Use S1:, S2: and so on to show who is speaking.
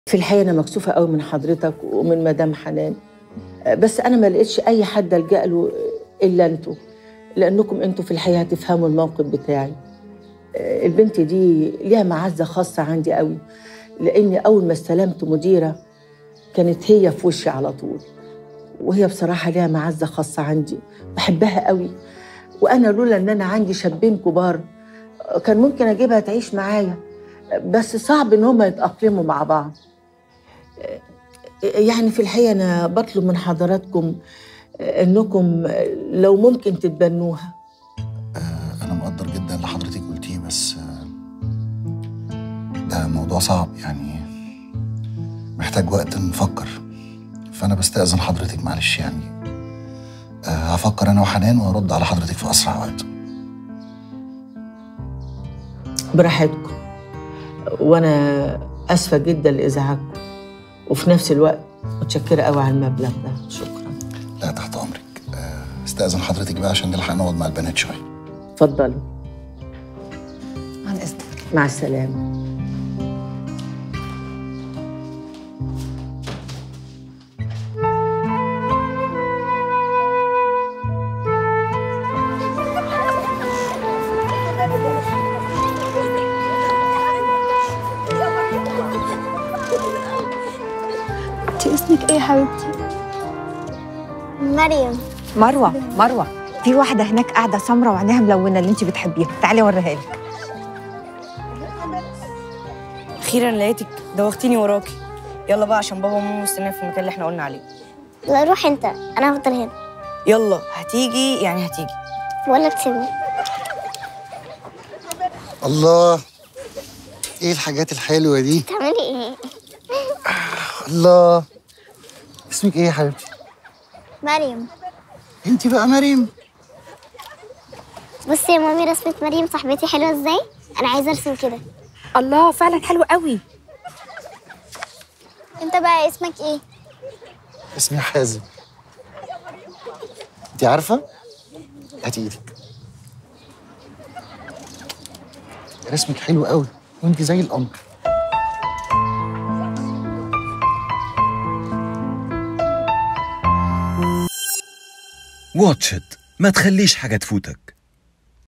S1: في الحقيقه انا مكسوفه قوي من حضرتك ومن مدام حنان بس انا ما لقيتش اي حد الجا له الا انتوا لانكم انتوا في الحقيقه هتفهموا الموقف بتاعي البنت دي ليها معزه خاصه عندي قوي لاني اول ما استلمت مديره كانت هي في وشي على طول وهي بصراحه ليها معزه خاصه عندي بحبها قوي وانا لولا ان انا عندي شابين كبار كان ممكن اجيبها تعيش معايا بس صعب ان هم يتاقلموا مع بعض يعني في الحقيقه انا بطلب من حضراتكم انكم لو ممكن تتبنوها
S2: آه، أنا مقدر جدا اللي حضرتك قلتيه بس آه، ده موضوع صعب يعني محتاج وقت نفكر فأنا بستأذن حضرتك معلش يعني آه، هفكر أنا وحنان وأرد على حضرتك في أسرع وقت
S1: براحتكم وانا اسفه جدا لازعاجكم وفي نفس الوقت متشكره قوي على المبلغ ده شكرا
S2: لا تحت أمرك آه، استأذن حضرتك بقى عشان نلحق نقعد مع البنات شوية
S1: اتفضلوا
S3: عن اذنك
S1: مع السلامه
S4: انت اسمك ايه يا حبيبتي؟
S5: مريم
S3: مروه مروه في واحده هناك قاعده سمراء وعينيها ملونه اللي انت بتحبيها تعالي اوريها لك
S6: اخيرا لقيتك دوختيني وراكي يلا بقى عشان بابا وماما مستنيين في المكان اللي احنا قلنا عليه
S5: لا روح انت انا هفضل هنا
S6: يلا هتيجي يعني هتيجي
S5: ولا تسيبني
S2: الله إيه الحاجات الحلوة دي؟
S5: تعملي ايه
S2: الله اسمك إيه يا حبيبتي؟
S5: مريم
S2: أنت بقى مريم
S5: بصي يا مامي رسمة مريم صاحبتي حلوة ازاي انا عايزة ارسم كده
S3: الله فعلا حلو قوي
S5: انت بقى اسمك ايه
S2: اسمي حازم أنت عارفة؟ هاتي إيدك رسمك حلو قوي وأنت زي القمر
S7: واتش إت ما تخليش حاجة تفوتك